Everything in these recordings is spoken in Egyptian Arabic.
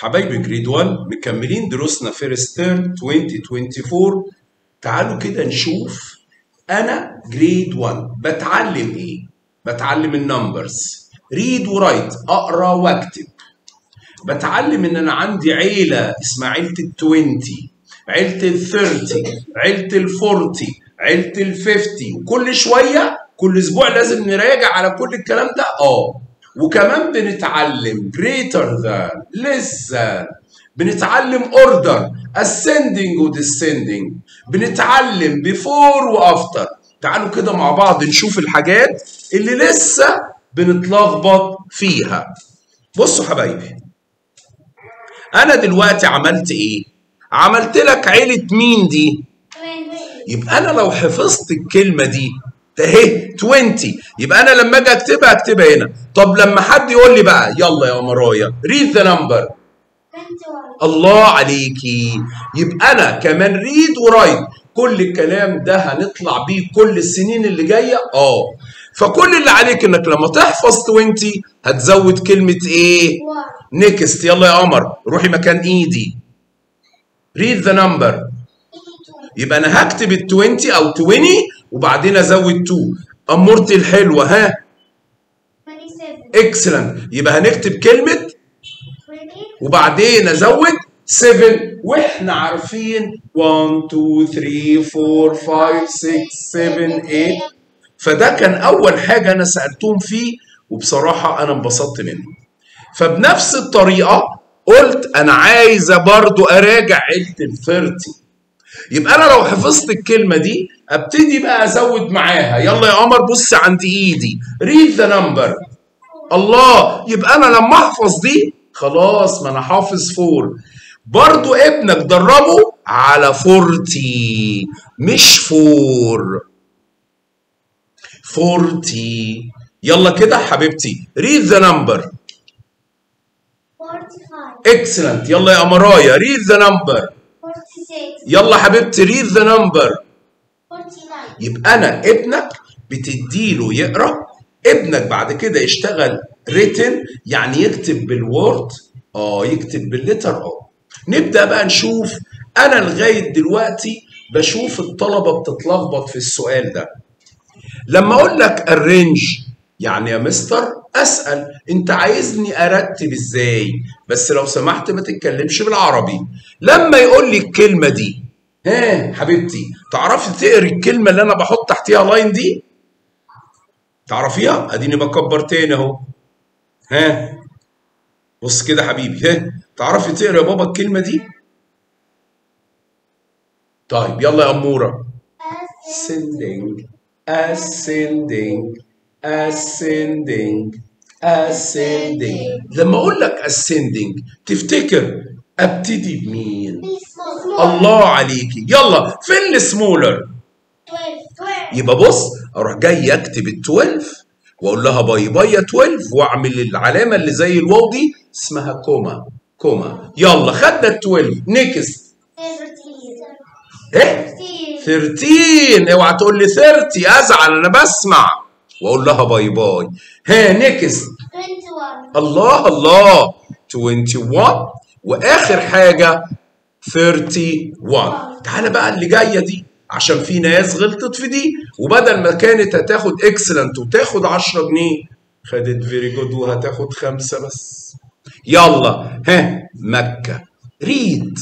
حبايبي جريد 1 مكملين دروسنا فيرست تيرم 2024 تعالوا كده نشوف انا جريد 1 بتعلم ايه بتعلم النمبرز ريد ورايت اقرا واكتب بتعلم ان انا عندي عيله اسمها عيله ال 20 عيله ال 30 عيله ال 40 عيله ال 50 وكل شويه كل اسبوع لازم نراجع على كل الكلام ده اه وكمان بنتعلم greater than less than بنتعلم order ascending و descending بنتعلم before و after تعالوا كده مع بعض نشوف الحاجات اللي لسه بنتلخبط فيها بصوا حبايبي انا دلوقتي عملت ايه عملت لك عيلة مين دي يبقى انا لو حفظت الكلمة دي ده اهي 20 يبقى انا لما اجي اكتبها اكتبها هنا طب لما حد يقول لي بقى يلا يا مرايا ريد ذا نمبر الله عليكي يبقى انا كمان ريد ورايت كل الكلام ده هنطلع بيه كل السنين اللي جايه اه فكل اللي عليك انك لما تحفظ 20 هتزود كلمه ايه نيكست يلا يا قمر روحي مكان ايدي ريد ذا نمبر يبقى انا هكتب ال 20 او 20 وبعدين ازود 2 امورتي الحلوه ها اكسلنت يبقى هنكتب كلمه وبعدين ازود 7 واحنا عارفين 1 2 3 4 5 6 7 8 فده كان اول حاجه انا سالتهم فيه وبصراحه انا انبسطت منه فبنفس الطريقه قلت انا عايزه برضو اراجع عيله ال 30 يبقى انا لو حفظت الكلمه دي ابتدي بقى ازود معاها يلا يا قمر بص عند ايدي ريد ذا نمبر الله يبقى انا لما احفظ دي خلاص ما انا حافظ فور برضو ابنك دربه على 40 مش فور 40 يلا كده حبيبتي ريد ذا نمبر 45 اكسلنت يلا يا امرايا ريد ذا نمبر 46 يلا حبيبتي ريد ذا نمبر 49 يبقى انا ابنك بتديله يقرا ابنك بعد كده يشتغل ريتن يعني يكتب بالوورد اه يكتب بالليتر اه نبدا بقى نشوف انا لغايه دلوقتي بشوف الطلبه بتتلخبط في السؤال ده لما اقول لك الرينج يعني يا مستر اسال انت عايزني ارتب ازاي بس لو سمحت ما تتكلمش بالعربي لما يقول لي الكلمه دي ها حبيبتي تعرفي تقري الكلمه اللي انا بحط تحتيها لاين دي تعرفيها اديني بكبر تاني اهو ها بص كده حبيبي ها تعرفي تقري يا بابا الكلمه دي طيب يلا يا اموره ascending ascending ascending ascending لما اقول لك ascending تفتكر ابتدي بمين الله عليكي يلا فين السمولر 12 يبقى بص اروح جاي اكتب ال 12 واقول لها باي باي يا 12 واعمل العلامه اللي زي الواو دي اسمها كوما كوما يلا خدنا ال 12 نيكست 13 ايه 13 اوعى تقول لي 30 ازعل انا بسمع واقول لها باي باي ها نيكست 21 الله الله 21 واخر حاجه 31 تعالى بقى اللي جايه دي عشان في ناس غلطت في دي وبدل ما كانت هتاخد اكسلنت وتاخد 10 جنيه خدت فيري جود وهتاخد خمسه بس يلا ها مكه ريد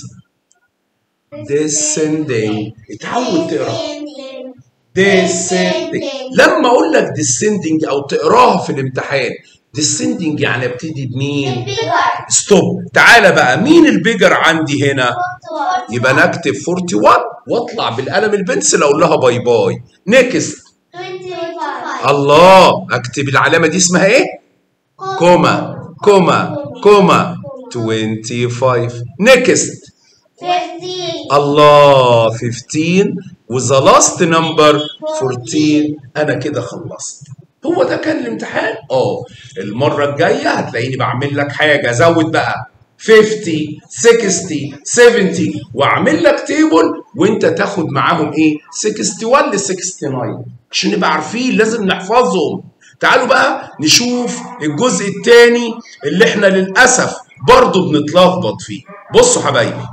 descending اتعود تقرا descending لما اقول لك descending او تقراها في الامتحان descending يعني ابتدي بمين ستوب تعالى بقى مين البيجر عندي هنا يبقى نكتب 41 واطلع بالقلم البنسل اقول لها باي باي نيكست 25 الله اكتب العلامه دي اسمها ايه كوما كوما كوما 25 نيكست 15 الله 15 وذا لاست نمبر 14 انا كده خلصت هو ده كان الامتحان اه المره الجايه هتلاقيني بعمل لك حاجه زود بقى 50 60 70 واعمل لك تيبل وانت تاخد معاهم ايه 61 ل 69 عشان نبقى عارفين لازم نحفظهم تعالوا بقى نشوف الجزء الثاني اللي احنا للاسف برضه بنتلخبط فيه بصوا حبايبي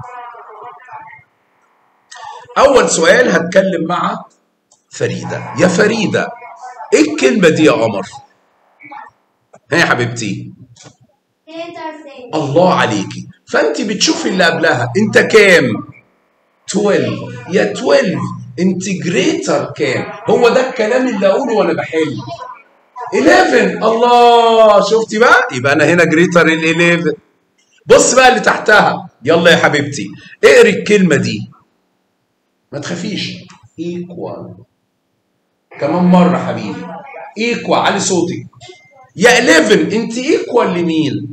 اول سؤال هتكلم مع فريده يا فريده ايه الكلمه دي يا قمر ها يا حبيبتي greater than الله عليكي فانت بتشوفي اللي قبلها انت كام 12 يا 12 انت جريتر كام هو ده الكلام اللي اقوله وانا بحل 11 الله شفتي بقى يبقى انا هنا جريتر ال 11 بص بقى اللي تحتها يلا يا حبيبتي اقري الكلمه دي ما تخافيش ايكوال كمان مره حبيبي ايكوال علي صوتك يا 11 انت ايكوال لمين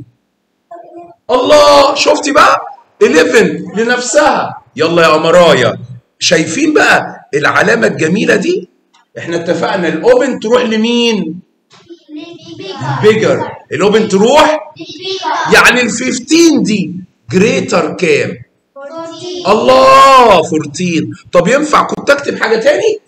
الله شفتي بقى 11 لنفسها يلا يا قمرايا شايفين بقى العلامه الجميله دي احنا اتفقنا الاوبن تروح لمين bigger بيجر الاوبن تروح bigger يعني ال 15 دي جريتر كام 14 الله 14 طب ينفع كنت اكتب حاجه تاني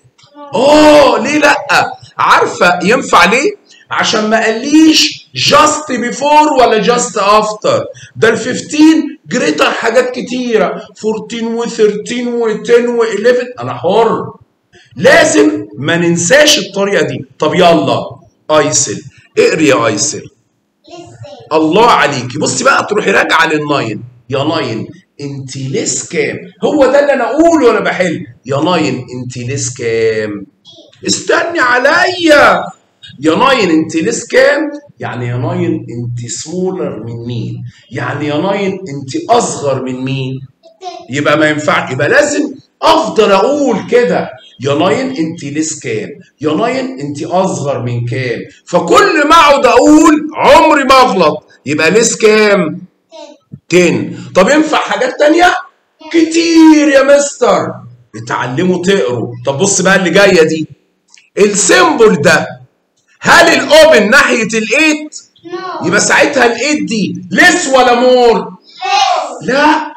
اه ليه لا عارفه ينفع ليه عشان ما قاليش جاست بيفور ولا جاست افتر ده ال 15 جريتر حاجات كتيره 14 و13 و10 و11 انا حر لازم ما ننساش الطريقه دي طب يلا ايسل اقري يا ايسل listen الله عليكي بصي بقى تروحي راجعه للناين يا ناين انت ليس كام هو ده اللي انا اقوله وانا بحل يا ناين انت ليس كام استني عليا يا ناين انت ليس كام يعني يا ناين انت سمولر من مين يعني يا ناين انت اصغر من مين يبقى ما ينفع يبقى لازم افضل اقول كده يا ناين انت ليس كام يا ناين انت اصغر من كام فكل ما اقعد اقول عمري ما اغلط يبقى ليس كام 10 طب ينفع حاجات تانية كتير يا مستر اتعلموا تقروا طب بص بقى اللي جايه دي السيمبل ده هل الاوبن ناحيه الايت no يبقى ساعتها الايت دي ليس ولا مور less لا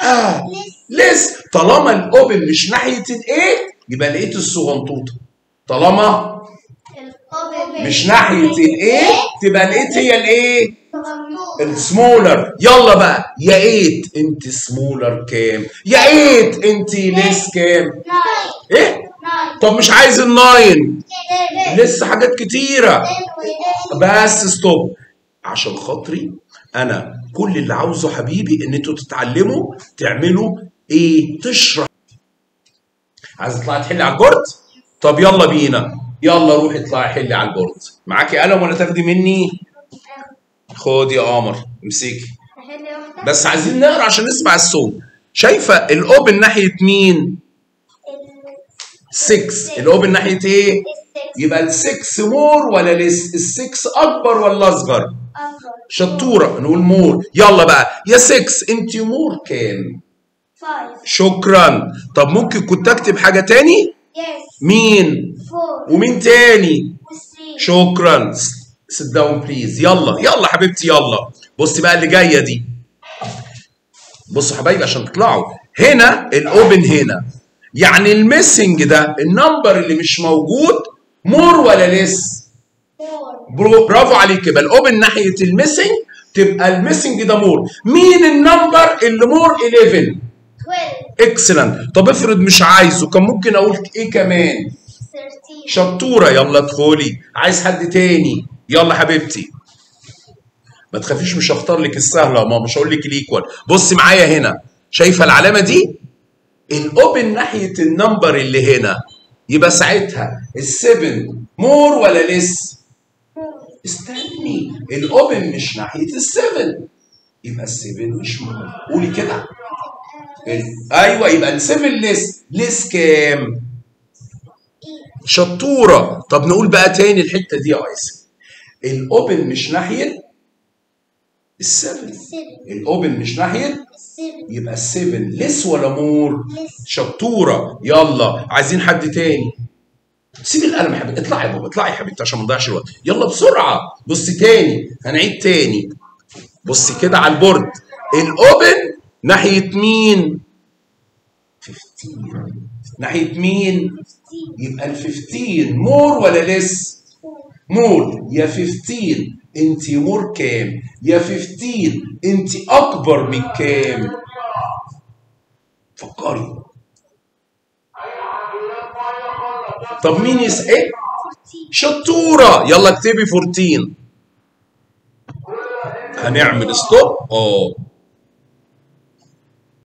لسه طالما الاوبن مش ناحيه الايه يبقى الايت الصغنطوطه طالما القبل مش ناحيه الايه تبقى الايت هي الايه صغنون السمولر يلا بقى يا ايت انت سمولر كام يا ايت انت ليس كام nine ايه nine طب مش عايز الناين eleven لسه حاجات كتيره ten بس ستوب عشان خاطري انا كل اللي عاوزه حبيبي ان انتوا تتعلموا تعملوا ايه تشرح عايز تطلعي تحلي على البورد طب يلا بينا يلا روحي اطلعي حلي على البورد معاكي قلم ولا تاخدي مني خدي يا قمر امسكي احل واحدة بس عايزين نقرا عشان نسمع الصوت شايفه الاوبن ناحيه مين 6 الاوبن ناحيه ايه يبقى ال6 مور ولا لس ال6 اكبر ولا اصغر أفضل شطوره نقول مور يلا بقى يا 6 انت مور كام five شكرا طب ممكن كنت اكتب حاجه تاني yes مين four ومين تاني three شكرا sit down بليز يلا يلا حبيبتي يلا بصي بقى اللي جايه دي بصوا حبايبي عشان تطلعوا هنا الاوبن هنا يعني الميسنج ده النمبر اللي مش موجود مور ولا لس four برو- برافو عليك يبقى الاوبن ناحيه الميسنج تبقى الميسنج ده مور مين النمبر اللي مور 11 twelve اكسلنت طب افرض مش عايزه كان ممكن اقول ايه كمان thirteen شطوره يلا ادخلي عايز حد تاني يلا حبيبتي ما تخافيش مش هختار لك السهله يا ماما مش هقول لك الايكوال بصي معايا هنا شايفه العلامه دي الاوبن ناحيه النمبر اللي هنا يبقى ساعتها ال7 مور ولا لس استني الاوبن مش ناحيه ال7 يبقى ال7 مش مور قولي كده ال- ايوه يبقى ال7 لس لس كام شطوره طب نقول بقى تاني الحته دي يا ايسن الاوبن مش ناحيه السفن seven الاوبن مش ناحيه seven يبقى السفن لس ولا مور less شطوره يلا عايزين حد تاني سيب القلم يا حبيبي اطلعي يا بابا اطلعي يا حبيبتي عشان ما نضيعش الوقت يلا بسرعه بصي تاني هنعيد تاني بصي كده على البورد الاوبن ناحيه مين 15 ناحيه مين يبقى ال 15 مور ولا لس مور يا 15 انت مور كام يا 15 انت اكبر من كام فكري طب مين يسأل 14 شطورة يلا اكتبي 14 هنعمل ستوب اه